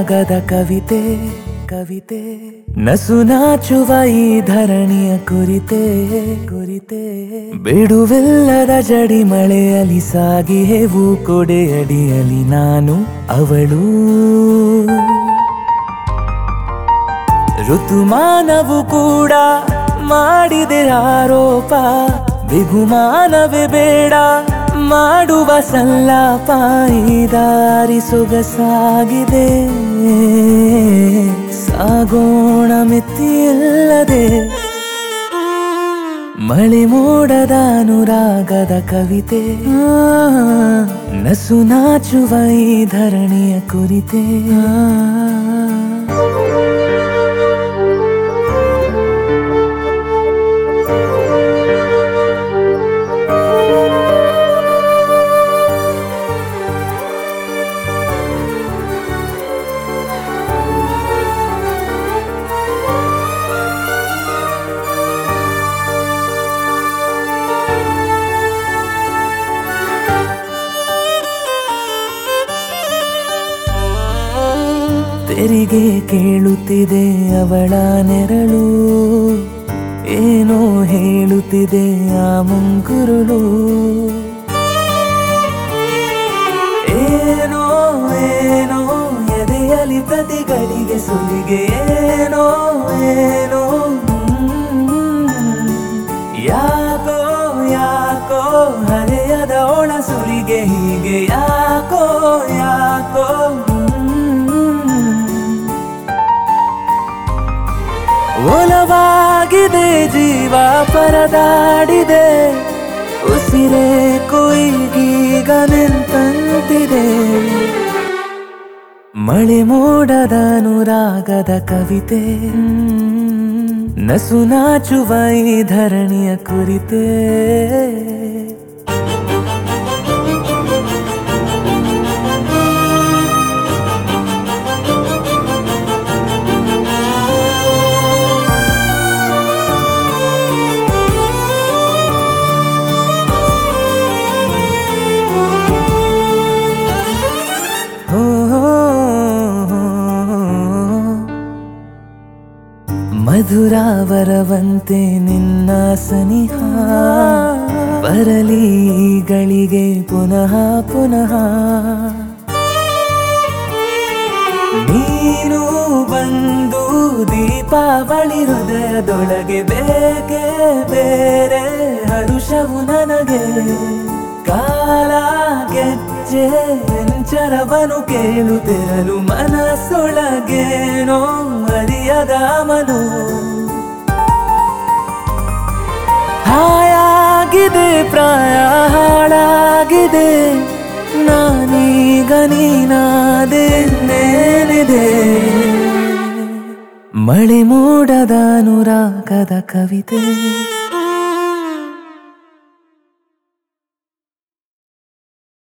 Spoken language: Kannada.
ಅನುರಾಗದ ಕವಿತೆ ಕವಿತೆ ನಸು ನಾಚುವ ಈ ಧರಣಿಯ ಕುರಿತೆ ಕುರಿತೆ ಬಿಡುವಿಲ್ಲದ ಜಡಿ ಮಳೆಯಲಿ ಸಾಗಿ ಹೇವು ಕೊಡೆಯಡಿಯಲಿ ನಾನು ಅವಳು ಋತುಮಾನವು ಕೂಡ ಮಾಡಿದೆ ಆರೋಪ ಬಿಗುಮಾನವೇ ಬೇಡ ಮಾಡುವ ಸಲ್ಲಾಪ ಈ ದಾರಿ ಸೊಗಸಾಗಿದೆ ಸಾಗೋಣ ಮಿತಿಯಿಲ್ಲದೆ ಮಳೆ ಮೋಡದ ಅನುರಾಗದ ಕವಿತೆ ಆ, ನಸು ನಾಚುವ ಈ ಧರಣಿಯ ಕುರಿತೆ ಆ. ತೆರಿಗೆ ಕೇಳುತ್ತಿದೆ ಅವಳ ನೆರಳು ಏನೋ ಹೇಳುತ್ತಿದೆ ಆ ಮುಂಗುರುಳು ಏನೋ ಏನೋ ಎದೆಯಲಿ ಪ್ರತಿಗಳಿಗೆ ಸುಲಿಗೆ ಏನೋ ಏನೋ ಹ್ಮ್. ಯಾಕೋ ಯಾಕೋ ಹರೆಯದ ಒಳ ಸುಲಿಗೆ ಹೀಗೆ ಯಾಕೋ ಯಾಕೋ ಹ್ಮ್. ಒಲವಾಗಿದೆ ಜೀವ ಪರದಾಡಿದೆ ಉಸಿರೇ ಕೊಯ್ಗೀಗ ನಿಂತಂತಿದೆ ಮಳೆ ಮೋಡದ ಅನುರಾಗದ ಕವಿತೆ ನಸು ನಾಚುವ ಈ ಧರಣಿಯ ಕುರಿತೆ ಹೋ ಮಧುರಾವರವಂತೆ ನಿನ್ನ ಸನಿಹ ಬರಲಿ ಈ ಗಳಿಗೆ ಪುನಃ ಪುನಃ ನೀನು ಬಂದು ದೀಪಾವಳಿ ಹೃದಯದೊಳಗೆ ಬೇಕೆ ಬೇರೆ ಹರುಷವು ನನಗೆ ಕಾಲ ಗೆಜ್ಜೆ ಎಂಚರವನು ಕೇಳುತ್ತಿರಲು ಮನಸ್ಸೊಳಗೇನೋ ಅರಿಯದ ಮನು ಹಾಯಾಗಿದೆ ಪ್ರಾಯ ಹಾಳಾಗಿದೆ ನಾನೀಗ ನೀನಾದೇನೇನಿದೆ ಮಳೆ ಮೋಡದ ಅನುರಾಗದ ಕವಿತೆ